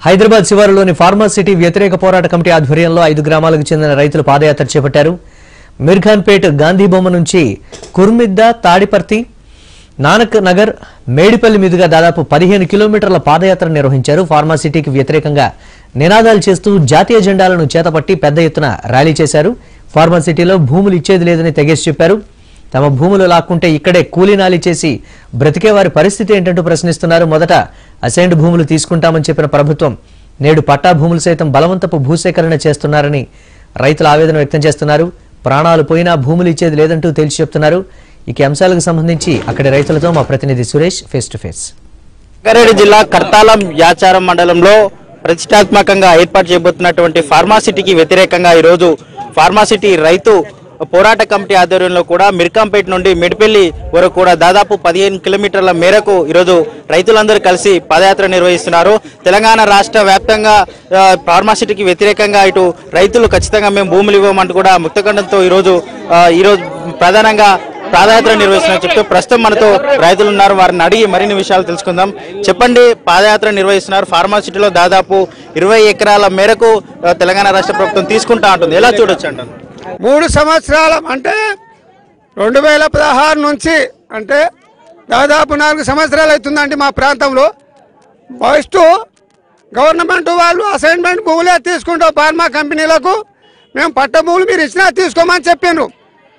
హైదరాబాద్ శివారులోని ఫార్మాసిటీ వ్యతిరేక పోరాట కమిటీ ఆధ్వర్యంలో ఐదు గ్రామాలకు చెందిన రైతులు పాదయాత్ర చేపట్టారు మిర్ఖాన్పేట్ గాంధీ బొమ్మ నుంచి కుర్మిద్ద తాడిపర్తి నానక్ నగర్ మేడిపల్లి మీదుగా దాదాపు పదిహేను కిలోమీటర్ల పాదయాత్ర నిర్వహించారు ఫార్మాసిటీకి వ్యతిరేకంగా నినాదాలు చేస్తూ జాతీయ జెండాలను చేతపట్టి పెద్ద ఎత్తున ర్యాలీ చేశారు ఫార్మాసిటీలో భూములు ఇచ్చేది లేదని తెగేసి చెప్పారు తమ భూములు లాక్కుంటే ఇక్కడే కూలీనాలి చేసి బ్రతికే వారి పరిస్థితి ఏంటంటూ ప్రశ్నిస్తున్నారు మొదట అసైన్డ్ భూములు తీసుకుంటామని చెప్పిన ప్రభుత్వం నేడు పట్టా భూములు సైతం బలవంతపు భూసేకరణ చేస్తున్నారని రైతులు ఆవేదన వ్యక్తం చేస్తున్నారు ప్రాణాలు పోయినా భూములు ఇచ్చేది లేదంటూ తేల్చి చెప్తున్నారు ఇక అంశాలకు సంబంధించి అక్కడి రైతులతో మా ప్రతినిధి Suresh face to face Rangareddy జిల్లా కర్తాలం యాచారం మండలంలో ప్రతిష్టాత్మకంగా ఏర్పాటు చేయబోతున్నటువంటి ఫార్మాసిటీకి వ్యతిరేకంగా ఈరోజు ఫార్మాసిటీ రైతు పోరాట కమిటీ ఆధ్వర్యంలో కూడా మిర్కాంపేట నుండి మిడిపెల్లి వరకు కూడా దాదాపు పదిహేను కిలోమీటర్ల మేరకు ఈరోజు రైతులందరూ కలిసి పాదయాత్ర నిర్వహిస్తున్నారు తెలంగాణ రాష్ట్ర వ్యాప్తంగా ఆ, ఫార్మాసిటీకి వ్యతిరేకంగా ఇటు రైతులు ఖచ్చితంగా మేము భూములు ఇవ్వమంటూ కూడా ముక్తఖండంతో ఈరోజు ఆ, ఈరోజు ప్రధానంగా పాదయాత్ర నిర్వహిస్తున్నారు చెప్తూ ప్రస్తుతం మనతో రైతులు ఉన్నారు వారిని అడిగి మరిన్ని విషయాలు తెలుసుకుందాం చెప్పండి పాదయాత్ర నిర్వహిస్తున్నారు ఫార్మాసిటీలో దాదాపు ఇరవై ఎకరాల మేరకు ఆ, తెలంగాణ రాష్ట్ర ప్రభుత్వం తీసుకుంటా ఉంటుంది ఎలా చూడొచ్చు అంటారు మూడు సంవత్సరాల అంటే రెండు వేల పదహారు నుంచి అంటే దాదాపు నాలుగు సంవత్సరాలు అవుతుందండి మా ప్రాంతంలో ఫస్ట్ గవర్నమెంట్ వాళ్ళు అసైన్మెంట్ భూములే తీసుకుంటాం ఫార్మా కంపెనీలకు మేము పట్ట భూములు మీరు ఇచ్చినా తీసుకోమని చెప్పిండ్రు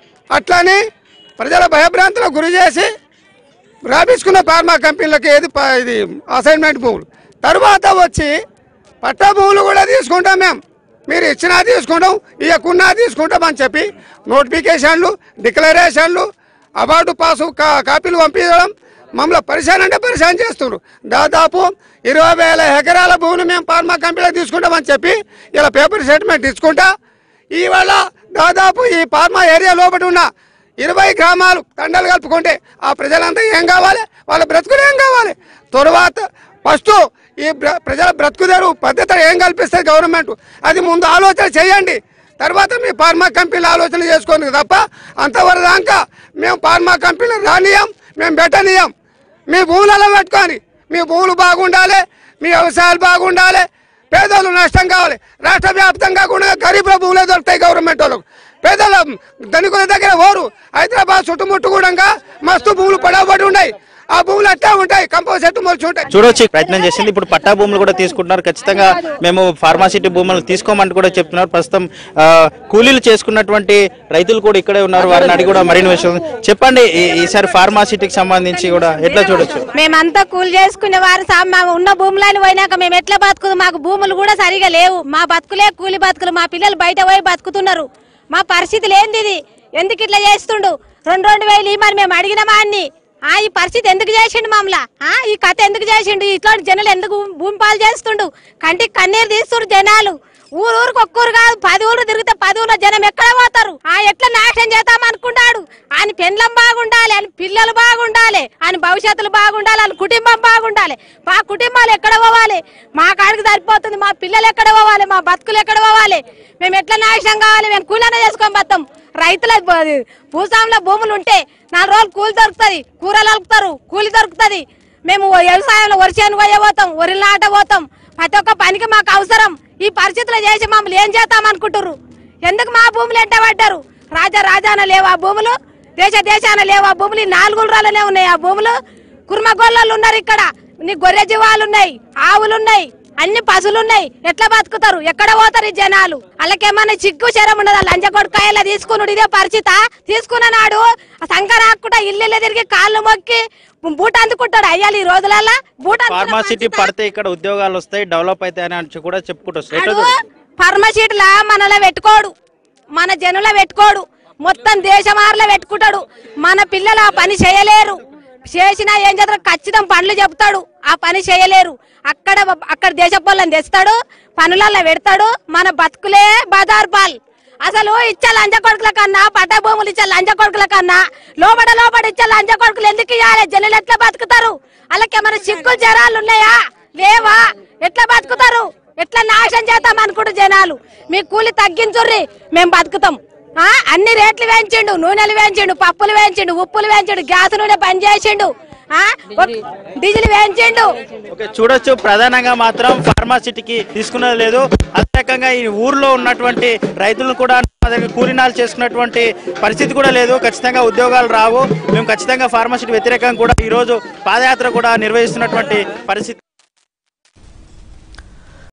అట్లని ప్రజల భయభ్రాంతులకు గురి చేసి రాపించుకున్న ఫార్మా కంపెనీలకు ఏది ప- ఇది అసైన్మెంట్ భూములు తర్వాత వచ్చి పట్టా భూములు కూడా తీసుకుంటాం మేము మీరు ఇచ్చినా తీసుకుంటాం ఇవ్వకున్నా తీసుకుంటాం అని చెప్పి నోటిఫికేషన్లు డిక్లరేషన్లు అవార్డు పాసు కా- కాపీలు పంపించడం మమ్మల్ని పరిశాన్ అంటే పరిశాన్ చేస్తున్నారు దాదాపు ఇరవై వేల ఎకరాల భూమిని మేము ఫార్మా కంపెనీలకు తీసుకుంటామని చెప్పి ఇలా పేపర్ స్టేట్మెంట్ ఇచ్చుకుంటా ఇవాళ దాదాపు ఈ ఫార్మా ఏరియా లోపల ఉన్న ఇరవై గ్రామాలు తండాలు కలుపుకుంటే ఆ ప్రజలంతా ఏం కావాలి వాళ్ళ బ్రతుకులు ఏం కావాలి తర్వాత ఫస్ట్ ఈ బ్ర- ప్రజల బ్రతుకుదేరు పద్ధతి ఏం కల్పిస్తుంది గవర్నమెంట్ అది ముందు ఆలోచన చేయండి తర్వాత మీ ఫార్మా కంపెనీలు ఆలోచన చేసుకోండి తప్ప అంతవరకు దాకా మేము ఫార్మా కంపెనీలు రానియం మేము పెట్టనియం మీ భూములలో పెట్టుకొని మీ భూములు బాగుండాలి మీ వ్యవసాయాలు బాగుండాలి పేదలు నష్టం కావాలి రాష్ట్ర వ్యాప్తంగా కూడా గరీబుల భూములే దొరుకుతాయి గవర్నమెంట్ వాళ్ళకు పేదల ధనికుల దగ్గర ఓరు హైదరాబాద్ చుట్టుముట్టు కూడా మస్తు భూములు పడవబడి ఉన్నాయి ఆ భూములు అట్లా ఉంటాయి కంపౌండ్ సెట్ మొలిచి ఉంటాయి చూడొచ్చు ప్రయత్నం చేసింది ఇప్పుడు పట్టా భూములు కూడా తీసుకుంటున్నారు ఖచ్చితంగా మేము ఫార్మాసిటీ భూములు తీసుకోమంటూ కూడా చెప్తున్నారు ప్రస్తుతం ఆ, కూలీలు చేసుకున్నటువంటి రైతులు కూడా ఇక్కడే ఉన్నారు వారిని అడిగి కూడా మరిన్ని విషయం చెప్పండి ఈ- ఈసారి ఫార్మాసిటీకి సంబంధించి కూడా ఎట్లా చూడొచ్చు మేమంతా కూలి చేసుకునే వారు సా- మా ఉన్న భూములని పోయినాక మేము ఎట్లా బతుకుదు మాకు భూములు కూడా సరిగా లేవు మా బతుకులే కూలి బతుకులు మా పిల్లలు బయట పోయి బతుకుతున్నారు మా పరిస్థితి లేనిది ఇది ఎందుకు ఇట్లా చేస్తుండు రెండు రెండు వేలు ఇమ్మని మేము అడిగినామా అన్ని ఆ ఈ పరిస్థితి ఎందుకు చేసిండు మమ్మల్ని ఆ ఈ కథ ఎందుకు చేసిండు ఇట్లాంటి జనాలు ఎందుకు భూమి పాలు చేస్తుండు కంటికి కన్నీరు తీస్తుండు జనాలు ఊరు ఊరికి ఒక్కరు కాదు పది ఊరు తిరిగితే పది ఊళ్ళో జనం ఎక్కడ పోతారు ఆ ఎట్లా నాశనం చేద్దాం అనుకుంటాడు ఆయన పెండ్లం బాగుండాలి ఆయన పిల్లలు బాగుండాలి ఆయన భవిష్యత్తులు బాగుండాలి ఆయన కుటుంబం బాగుండాలి మా కుటుంబాలు ఎక్కడ పోవాలి మా కాడికి సరిపోతుంది మా పిల్లలు ఎక్కడ పోవాలి మా బతుకులు ఎక్కడ పోవాలి మేము ఎట్లా నాశనం కావాలి మేము కూలన చేసుకొని బతాం రైతుల బ- భూస్వాముల భూములు ఉంటే నాలుగు రోజులు కూలి దొరుకుతుంది కూరలు అలుపుతారు కూలి దొరుకుతుంది మేము వ్యవసాయంలో వరిచేను పోయబోతాం వరిలు నాట పోతాం ప్రతి ఒక్క పనికి మాకు అవసరం ఈ పరిస్థితులు చేసి మమ్మల్ని ఏం చేద్దాం అనుకుంటారు ఎందుకు మా భూములు ఎంట పడ్డారు రాజా రాజాన లేవు ఆ భూములు దేశ దేశాన లేవు ఆ భూములు ఈ నాలుగు రోజులనే ఉన్నాయి ఆ భూములు కుర్మగొల్లలు ఉన్నారు ఇక్కడ నీ గొర్రె జీవాలు ఉన్నాయి ఆవులు ఉన్నాయి అన్ని పశువులు ఉన్నాయి ఎట్లా బతుకుతారు ఎక్కడ పోతారు ఈ జనాలు వాళ్ళకేమన్నా చిక్కు శరం ఉండదు లంచ కొడుకాయలా తీసుకున్నాడు ఇదే పరిస్థిత తీసుకున్న నాడు సంకర ఆకుండా ఇల్లు తిరిగి కాళ్ళు మొక్కి బూట అందుకుంటాడు అయ్యాలి ఈ రోజులల్లా బూట అందుకున్న ఫార్మాసిటీ పరిస్థితా? పడితే ఇక్కడ ఉద్యోగాలు వస్తాయి డెవలప్ అవుతాయి అని కూడా చెప్పుకుంటూ వస్తారు ఎట్లా అడు చూడొచ్చు? ఫార్మసీట్లా మనలో పెట్టుకోడు మన జనుల పెట్టుకోడు మొత్తం దేశమార్లో పెట్టుకుంటాడు మన పిల్లలు ఆ పని చేయలేరు చేసినా ఏం చేస్తారు ఖచ్చితం పనులు చెప్తాడు ఆ పని చేయలేరు అక్కడ అక్కడ దేశ పొలం తెస్తాడు పనులలో పెడతాడు మన బతుకులే బజార్ పాల్ అసలు ఇచ్చే లంచ కొడుకుల కన్నా పట్ట భూములు ఇచ్చే లంచ కొడుకుల కన్నా లోబడ లోబడ ఇచ్చే లంచ కొడుకులు ఎందుకు ఇవ్వాలి జనులు ఎట్లా బతుకుతారు వాళ్ళకి ఏమైనా సిగ్గులు జరాలు ఉన్నాయా లేవా ఎట్లా బతుకుతారు ఎట్లా నాశనం చేద్దాం అనుకుంటు జనాలు మీ కూలి తగ్గించుర్రి మేము బతుకుతాం ఆ అన్ని రేట్లు వేయించిండు నూనెలు వేయించిండు పప్పులు వేయించిండు ఉప్పులు వేయించిండు గ్యాస్ నూనె బంద్ చేసిండు ఆ? ఒక- డీజిల్ వేయించిండు ఓకే చూడొచ్చు ప్రధానంగా మాత్రం ఫార్మాసిటీకి తీసుకున్నది లేదు అదే రకంగా ఈ ఊర్లో ఉన్నటువంటి రైతులను కూడా మా దగ్గర కూలినాలు చేసుకున్నటువంటి పరిస్థితి కూడా లేదు ఖచ్చితంగా ఉద్యోగాలు రావు మేము ఖచ్చితంగా ఫార్మాసిటీ వ్యతిరేకంగా కూడా ఈ రోజు పాదయాత్ర కూడా నిర్వహిస్తున్నటువంటి పరిస్థితి